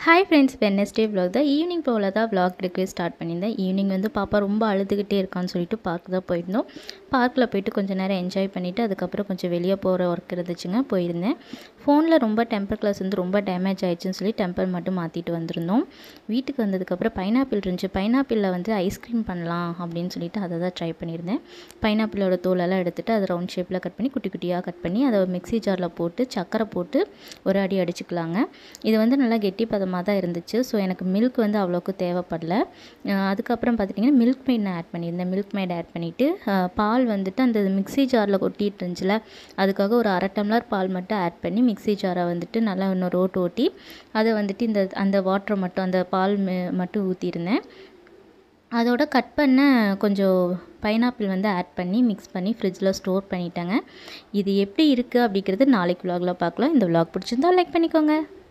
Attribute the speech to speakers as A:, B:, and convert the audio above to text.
A: hi friends Wednesday vlog தான் evening போல் தான் vlog எடுக்கவே ஸ்டார்ட் பண்ணியிருந்தேன் ஈவினிங் வந்து பாப்பா ரொம்ப அழுதுகிட்டே இருக்கான்னு சொல்லிட்டு பார்க் தான் போயிருந்தோம் பார்க்கில் போயிட்டு கொஞ்சம் நேரம் என்ஜாய் பண்ணிவிட்டு அதுக்கப்புறம் கொஞ்சம் வெளியே போகிற ஒர்க் இருந்துச்சுங்க போயிருந்தேன் ஃபோனில் ரொம்ப டெம்பர் கிளாஸ் வந்து ரொம்ப டேமேஜ் ஆயிடுச்சுன்னு சொல்லி டெம்பர் மட்டும் மாற்றிட்டு வந்திருந்தோம் வீட்டுக்கு வந்ததுக்கப்புறம் பைனாப்பிள் இருந்துச்சு பைனாப்பிளில் வந்து ஐஸ்கிரீம் பண்ணலாம் அப்படின்னு சொல்லிட்டு அதை தான் ட்ரை பண்ணியிருந்தேன் பைனாப்பிளோட தோலெல்லாம் எடுத்துகிட்டு அதை ரவுண்ட் ஷேப்பில் கட் பண்ணி குட்டி குட்டியாக கட் பண்ணி அதை மிக்ஸி ஜாரில் போட்டு சக்கரை போட்டு ஒரு அடி அடிச்சுக்கலாங்க இது வந்து நல்லா கெட்டி பதமாக தான் இருந்துச்சு ஸோ எனக்கு மில்க் வந்து அவ்வளோக்கு தேவைப்படல அஹ் அதுக்கப்புறம் பார்த்துட்டிங்கன்னா மில்க் மேட் நான் ஆட் பண்ணியிருந்தேன் மில்க் மேட் ஆட் பண்ணிவிட்டு பால் வந்துட்டு அந்த மிக்ஸி ஜாரில் கொட்டிட்டு இருந்துச்சுல அதுக்காக ஒரு அரை டம்ளர் பால் மட்டும் ஆட் பண்ணி மிக்ஸி ஜாரை வந்துட்டு நல்லா இன்னொரு ஓட்டு ஓட்டி அதை வந்துட்டு இந்த அந்த வாட்டரை மட்டும் அந்த பால் ம- மட்டும் ஊற்றிருந்தேன் அதோட கட் பண்ண கொஞ்சம் பைனாப்பிள் வந்து ஆட் பண்ணி மிக்ஸ் பண்ணி ஃப்ரிட்ஜில் ஸ்டோர் பண்ணிட்டேங்க இது எப்படி இருக்குது அப்படிங்கிறது நாளைக்கு vlogல பார்க்கலாம் இந்த vlog பிடிச்சிருந்தா லைக் பண்ணிக்கோங்க